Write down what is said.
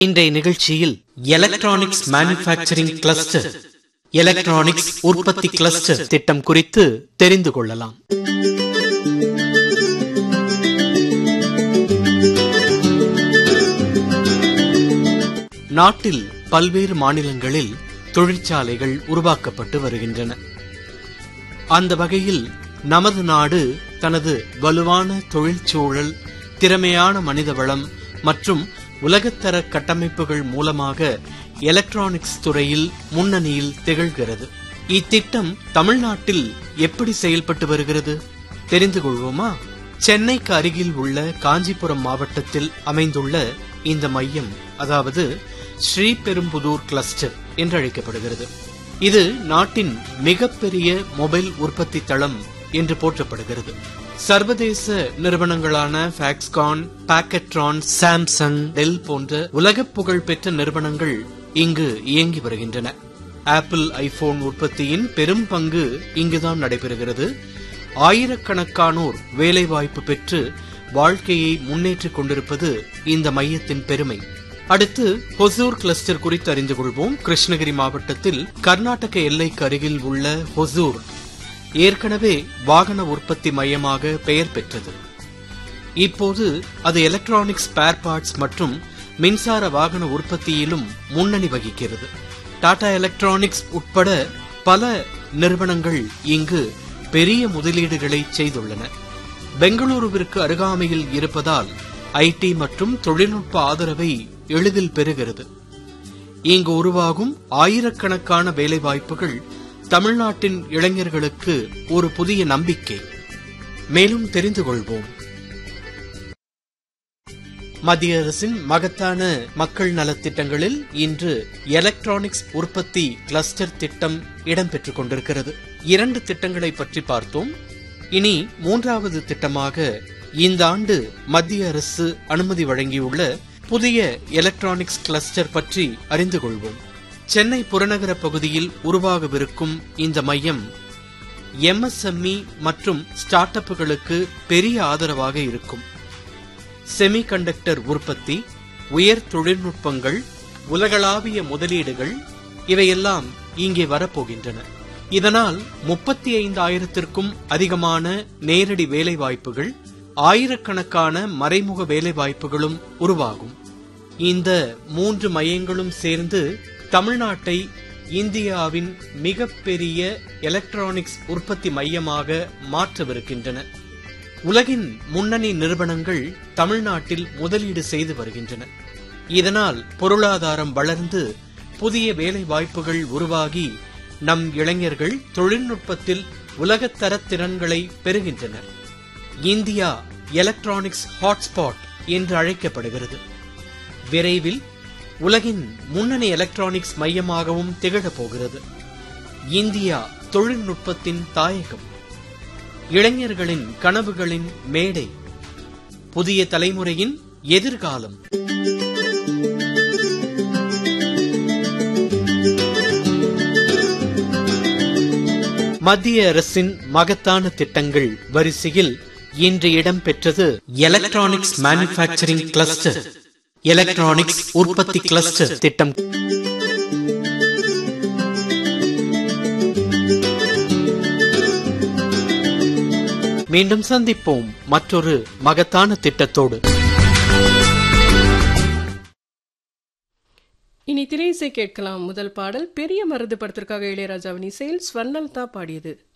இன்றைய நிகழ்ச்சியில் electronics manufacturing cluster electronics உற்பத்தி கிளஸ்டர் திட்டம் குறித்து தெரிந்து கொள்ளலாம் நாட்டில் பல்வேறு மாநிலங்களில் தொழிற்சாலைகள் உருவாக்கப்பட்டு வருகின்றன அந்த வகையில் நமது நாடு தனது வலுவான தொழிற்சூழல் திறமையான மனித வளம் மற்றும் உலகத்தர கட்டமைப்புகள் மூலமாக எலக்ட்ரானிக்ஸ் துறையில் முன்னணியில் திகழ்கிறது இத்திட்டம் தமிழ்நாட்டில் எப்படி செயல்பட்டு வருகிறது தெரிந்து கொள்வோமா சென்னைக்கு அருகில் உள்ள காஞ்சிபுரம் மாவட்டத்தில் அமைந்துள்ள இந்த மையம் அதாவது ஸ்ரீபெரும்புதூர் கிளஸ்டர் என்று அழைக்கப்படுகிறது இது நாட்டின் மிகப்பெரிய மொபைல் உற்பத்தி தளம் என்று போற்றப்படுகிறது சர்வதேச நிறுவனங்களான பாக்ஸ்கான் பாக்கெட்ரான் சாம்சங் டெல் போன்ற உலக புகழ் பெற்ற நிறுவனங்கள் இங்கு இயங்கி வருகின்றன ஆப்பிள் ஐபோன் உற்பத்தியின் பெரும் பங்கு இங்குதான் நடைபெறுகிறது ஆயிரக்கணக்கானோர் வேலைவாய்ப்பு பெற்று வாழ்க்கையை முன்னேற்றிக் கொண்டிருப்பது இந்த மையத்தின் பெருமை அடுத்து ஹொசூர் கிளஸ்டர் குறித்து அறிந்து கொள்வோம் கிருஷ்ணகிரி மாவட்டத்தில் கர்நாடக எல்லைக்கு அருகில் உள்ள ஹொசூர் ஏற்கனவே வாகன உற்பத்தி மையமாக பெயர் பெற்றது இப்போது அது எலக்ட்ரானிக்ஸ் ஸ்பேர் பார்ட்ஸ் மற்றும் மின்சார வாகன உற்பத்தியிலும் முன்னணி வகிக்கிறது டாடா எலக்ட்ரானிக்ஸ் உட்பட பல நிறுவனங்கள் இங்கு பெரிய முதலீடுகளை செய்துள்ளன பெங்களூருவிற்கு அருகாமையில் இருப்பதால் ஐடி மற்றும் தொழில்நுட்ப ஆதரவை எளிதில் பெறுகிறது இங்கு உருவாகும் ஆயிரக்கணக்கான வேலைவாய்ப்புகள் தமிழ்நாட்டின் இளைஞர்களுக்கு ஒரு புதிய நம்பிக்கை மேலும் தெரிந்து கொள்வோம் மத்திய அரசின் மகத்தான மக்கள் நலத்திட்டங்களில் இன்று எலக்ட்ரானிக்ஸ் உற்பத்தி கிளஸ்டர் திட்டம் இடம்பெற்றுக் கொண்டிருக்கிறது இரண்டு திட்டங்களை பற்றி பார்த்தோம் இனி மூன்றாவது திட்டமாக இந்த ஆண்டு மத்திய அரசு அனுமதி வழங்கியுள்ள புதிய எலக்ட்ரானிக்ஸ் கிளஸ்டர் பற்றி அறிந்து கொள்வோம் சென்னை புறநகர பகுதியில் உருவாகவிருக்கும் இந்த மையம் எம்எஸ்எம்இ மற்றும் ஸ்டார்ட் அப்புகளுக்கு பெரிய ஆதரவாக இருக்கும் செமிகண்டக்டர் உற்பத்தி உயர் தொழில்நுட்பங்கள் உலகளாவிய முதலீடுகள் இவையெல்லாம் இங்கே வரப்போகின்றன இதனால் முப்பத்தி ஐந்து ஆயிரத்திற்கும் அதிகமான நேரடி வேலைவாய்ப்புகள் ஆயிரக்கணக்கான மறைமுக வேலைவாய்ப்புகளும் உருவாகும் இந்த மூன்று மையங்களும் சேர்ந்து தமிழ்நாட்டை இந்தியாவின் மிகப்பெரிய எலக்ட்ரானிக்ஸ் உற்பத்தி மையமாக மாற்றவிருக்கின்றன உலகின் முன்னணி நிறுவனங்கள் தமிழ்நாட்டில் முதலீடு செய்து வருகின்றன இதனால் பொருளாதாரம் வளர்ந்து புதிய வேலை வாய்ப்புகள் உருவாகி நம் இளைஞர்கள் தொழில்நுட்பத்தில் உலகத்தர திறன்களை பெறுகின்றனர் இந்தியா எலக்ட்ரானிக்ஸ் ஹாட்ஸ்பாட் என்று அழைக்கப்படுகிறது விரைவில் உலகின் முன்னணி எலக்ட்ரானிக்ஸ் மையமாகவும் திகழப் போகிறது இந்தியா தொழில்நுட்பத்தின் தாயகம் இளைஞர்களின் கனவுகளின் மேடை புதிய தலைமுறையின் எதிர்காலம் மத்திய அரசின் மகத்தான திட்டங்கள் வரிசையில் இன்று இடம்பெற்றது எலக்ட்ரானிக்ஸ் மேனுஃபேக்சரிங் கிளஸ்டர் எலக்ட்ரானிக்ஸ் உற்பத்தி கிளஸ்டர் திட்டம் மீண்டும் சந்திப்போம் மற்றொரு மகத்தான திட்டத்தோடு இனி திரையிசை கேட்கலாம் முதல் பாடல் பெரிய மருது படத்திற்காக இளையராஜாவின் இசையில் ஸ்வர்ணல்தா பாடியது